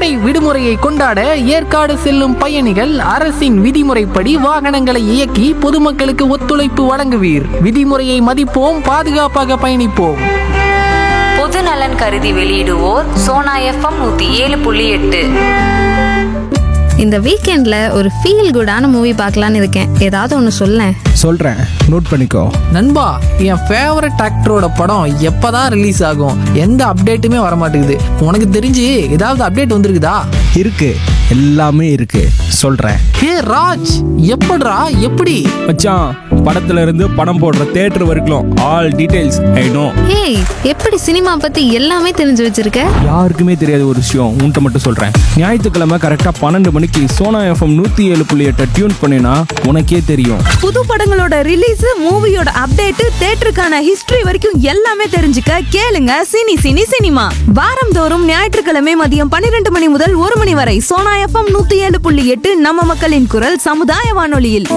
கோடை விடுமுறையை கொண்டாட ஏற்காடு செல்லும் பயணிகள் அரசின் விதிமுறைப்படி வாகனங்களை இயக்கி பொதுமக்களுக்கு ஒத்துழைப்பு வழங்குவீர் விதிமுறையை மதிப்போம் பாதுகாப்பாக பயணிப்போம் பொது நலன் கருதி வெளியிடுவோர் சோனா எஃப்எம் நூத்தி ஏழு புள்ளி எட்டு இந்த வீக்கெண்ட்ல ஒரு ஃபீல் குடான மூவி பார்க்கலான்னு இருக்கேன் ஏதாவது ஒன்று சொல்லேன் சொல்கிறேன் நோட் பண்ணிக்கோ நண்பா என் ஃபேவரட் ஆக்டரோட படம் எப்பதான் ரிலீஸ் ஆகும் எந்த அப்டேட்டுமே வர மாட்டேங்குது உனக்கு தெரிஞ்சு ஏதாவது அப்டேட் வந்திருக்குதா இருக்கு எல்லாமே இருக்கு சொல்கிறேன் ஹே ராஜ் எப்படிடா எப்படி மச்சான் படத்துல இருந்து படம் போடுற தேட்டர் வரைக்கும் ஆல் டீடைல்ஸ் ஐ நோ ஏய் எப்படி சினிமா பத்தி எல்லாமே தெரிஞ்சு வச்சிருக்க யாருக்குமே தெரியாத ஒரு விஷயம் உன்கிட்ட மட்டும் சொல்கிறேன் ஞாயிற்றுக்கிழமை கரெக்டாக பன்னெண்டு மணிக்கு சோனா எஃப்எம் நூற்றி ஏழு புள்ளி எட்டை டியூன் பண்ணினா உனக்கே தெரியும் புது படங்களோட ரிலீஸ் மூவியோட அப்டேட் தேட்டருக்கான ஹிஸ்டரி வரைக்கும் எல்லாமே தெரிஞ்சுக்க கேளுங்க சினி சினி சினிமா வாரந்தோறும் ஞாயிற்றுக்கிழமை மதியம் பன்னிரண்டு மணி முதல் ஒரு மணி வரை சோனா எஃப்எம் நூத்தி ஏழு புள்ளி எட்டு நம்ம மக்களின் குரல் சமுதாய வானொலியில்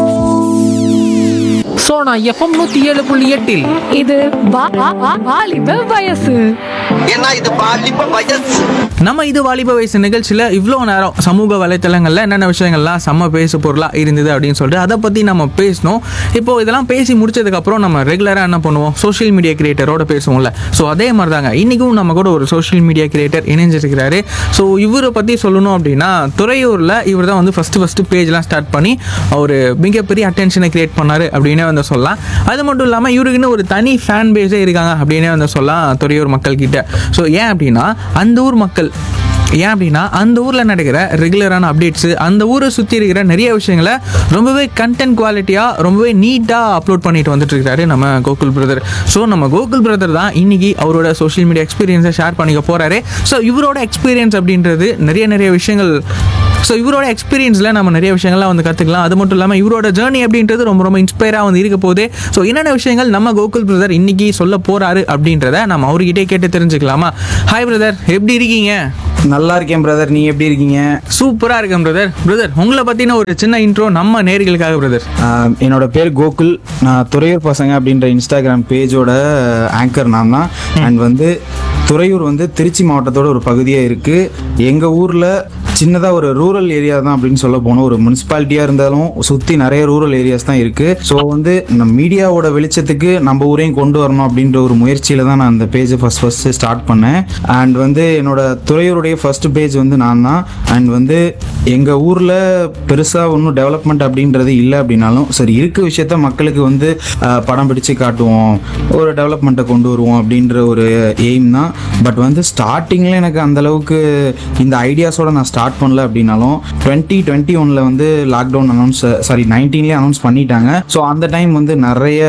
சோனா எஃப்எம் நூத்தி ஏழு புள்ளி எட்டில் இது வா- வா- வா- வாலிப வயசு ஏன்னா இது பாலிப்ப வயசு நம்ம இது வாலிப வயசு நிகழ்ச்சியில் இவ்வளோ நேரம் சமூக வலைத்தளங்களில் என்னென்ன விஷயங்கள்லாம் செம்ம பேசு பொருளாக இருந்தது அப்படின்னு சொல்லிட்டு அதை பற்றி நம்ம பேசணும் இப்போ இதெல்லாம் பேசி முடிச்சதுக்கப்புறம் நம்ம ரெகுலராக என்ன பண்ணுவோம் சோஷியல் மீடியா கிரியேட்டரோட பேசுவோம்ல ஸோ அதே மாதிரி தாங்க இன்றைக்கும் நம்ம கூட ஒரு சோஷியல் மீடியா கிரியேட்டர் இணைஞ்சிருக்கிறாரு ஸோ இவரை பற்றி சொல்லணும் அப்படின்னா துறையூரில் இவர் தான் வந்து ஃபஸ்ட்டு ஃபஸ்ட்டு பேஜ்லாம் ஸ்டார்ட் பண்ணி ஒரு மிகப்பெரிய அட்டென்ஷனை கிரியேட் பண்ணார் அப்படின்னே வந்து சொல்லலாம் அது மட்டும் இல்லாமல் இவருக்குன்னு ஒரு தனி ஃபேன் பேஸே இருக்காங்க அப்படின்னே வந்து சொல்லலாம் துறையூர் மக்கள் கிட்ட ஸோ ஏன் அப்படின்னா அந்த ஊர் மக்கள் ஏன் அப்படின்னா அந்த ஊரில் நடக்கிற ரெகுலரான அப்டேட்ஸு அந்த ஊரை சுற்றி இருக்கிற நிறைய விஷயங்களை ரொம்பவே கண்டென்ட் குவாலிட்டியாக ரொம்பவே நீட்டாக அப்லோட் பண்ணிட்டு வந்துட்டு இருக்காரு நம்ம கோகுல் பிரதர் ஸோ நம்ம கோகுல் பிரதர் தான் இன்னைக்கு அவரோட சோஷியல் மீடியா எக்ஸ்பீரியன்ஸை ஷேர் பண்ணிக்க போகிறாரு ஸோ இவரோட எக்ஸ்பீரியன்ஸ் அப்படின்றது நிறைய நிறைய விஷயங்கள் ஸோ இவரோட எக்ஸ்பீரியன்ஸில் நம்ம நிறைய விஷயங்கள்லாம் வந்து கற்றுக்கலாம் அது மட்டும் இல்லாமல் இவரோட ஜேர்னி அப்படின்றது ரொம்ப ரொம்ப இன்ஸ்பயராக வந்து இருக்க போகுது ஸோ என்னென்ன விஷயங்கள் நம்ம கோகுல் பிரதர் இன்னைக்கு சொல்ல போகிறாரு அப்படின்றத நம்ம அவர்கிட்டே கேட்டு தெரிஞ்சுக்கலாமா ஹாய் பிரதர் எப்படி இருக்கீங்க நல்லா இருக்கேன் பிரதர் நீ எப்படி இருக்கீங்க சூப்பராக இருக்கேன் பிரதர் பிரதர் உங்களை பற்றின ஒரு சின்ன இன்ட்ரோ நம்ம நேர்களுக்காக பிரதர் ஆஹ் என்னோட பேர் கோகுல் நான் துறையூர் பசங்க அப்படின்ற இன்ஸ்டாகிராம் பேஜோட ஆங்கர் நான் தான் அண்ட் வந்து துறையூர் வந்து திருச்சி மாவட்டத்தோட ஒரு பகுதியாக இருக்குது எங்கள் ஊரில் சின்னதாக ஒரு ரூரல் ஏரியா தான் அப்படின்னு சொல்ல போனோம் ஒரு முனிசிபாலிட்டியாக இருந்தாலும் சுற்றி நிறைய ரூரல் ஏரியாஸ் தான் இருக்குது ஸோ வந்து நம்ம மீடியாவோட வெளிச்சத்துக்கு நம்ம ஊரையும் கொண்டு வரணும் அப்படின்ற ஒரு முயற்சியில் தான் நான் அந்த பேஜை ஃபஸ்ட் ஃபஸ்ட்டு ஸ்டார்ட் பண்ணேன் அண்ட் வந்து என்னோட துறையூருடைய ஃபர்ஸ்ட் பேஜ் வந்து நான் தான் அண்ட் வந்து எங்கள் ஊரில் பெருசாக ஒன்றும் டெவலப்மெண்ட் அப்படின்றது இல்லை அப்படின்னாலும் சரி இருக்க விஷயத்த மக்களுக்கு வந்து ஆஹ், படம் பிடிச்சு காட்டுவோம் ஒரு டெவலப்மெண்ட்டை கொண்டு வருவோம் அப்படின்ற ஒரு எய்ம் தான் பட் வந்து ஸ்டார்டிங்கில் எனக்கு அந்த அளவுக்கு இந்த ஐடியாஸோட நான் ஸ்டார்ட் பண்ணல அப்படின்னாலும் டுவெண்ட்டி டுவெண்ட்டி ஒனில் வந்து லாக்டவுன் அனௌன்ஸ் சாரி நைன்டீன்லேயே அனௌன்ஸ் பண்ணிட்டாங்க ஸோ அந்த டைம் வந்து நிறைய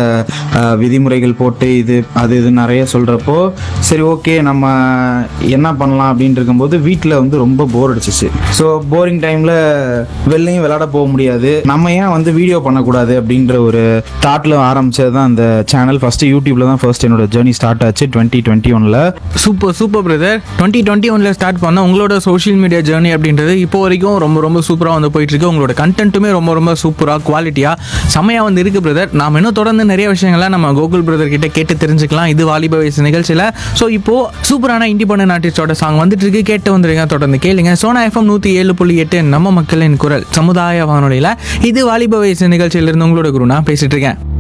ஆஹ், விதிமுறைகள் போட்டு இது அது இது நிறைய சொல்கிறப்போ சரி ஓகே நம்ம என்ன பண்ணலாம் அப்படின்னு இருக்கும்போது வீட்டில் வந்து ரொம்ப போர் அடிச்சிச்சு ஸோ போரிங் டைமில் வெளிலையும் விளையாட போக முடியாது நம்ம ஏன் வந்து வீடியோ பண்ணக்கூடாது அப்படின்ற ஒரு தாட்டில் ஆரம்பிச்சது தான் அந்த சேனல் ஃபஸ்ட்டு யூடியூப்ல தான் ஃபர்ஸ்ட் என்னோட ஜேர்னி ஸ்டார்ட் ஆச்சு டுவெண்ட்டி டுவெண்ட்டி ஒனில் super super brother twenty twenty ஒனில் ஸ்டார்ட் பண்ண உங்களோட சோஷியல் மீடியா ஜேர்னி அப்படின்றது இப்போ வரைக்கும் ரொம்ப ரொம்ப சூப்பராக வந்து போயிட்டு இருக்கு உங்களோட கண்டென்ட்டுமே ரொம்ப ரொம்ப சூப்பராக குவாலிட்டியாக செமையாக வந்து இருக்கு பிரதர் நாம இன்னும் தொடர்ந்து நிறைய விஷயங்களை நம்ம கோகுல் பிரதர் கிட்ட கேட்டு தெரிஞ்சுக்கலாம் இது வாலிப வயசு நிகழ்ச்சியில் ஸோ இப்போ சூப்பரான இண்டிபெண்டன்ட் ஆர்டிஸ்டோட சாங் வந்துட்டு இருக்கு கேட்டு வந்துருங்க தொடர்ந்து கேளுங்க சோனா எஃப்எம் நூற்றி ஏழு புள்ளி எட்டு நம்ம மக்களின் குரல் சமுதாய வானொலியில் இது வாலிப வயசு நிகழ்ச்சியிலிருந்து உங்களோட குரு நான் பேசிட்டு இருக்கேன்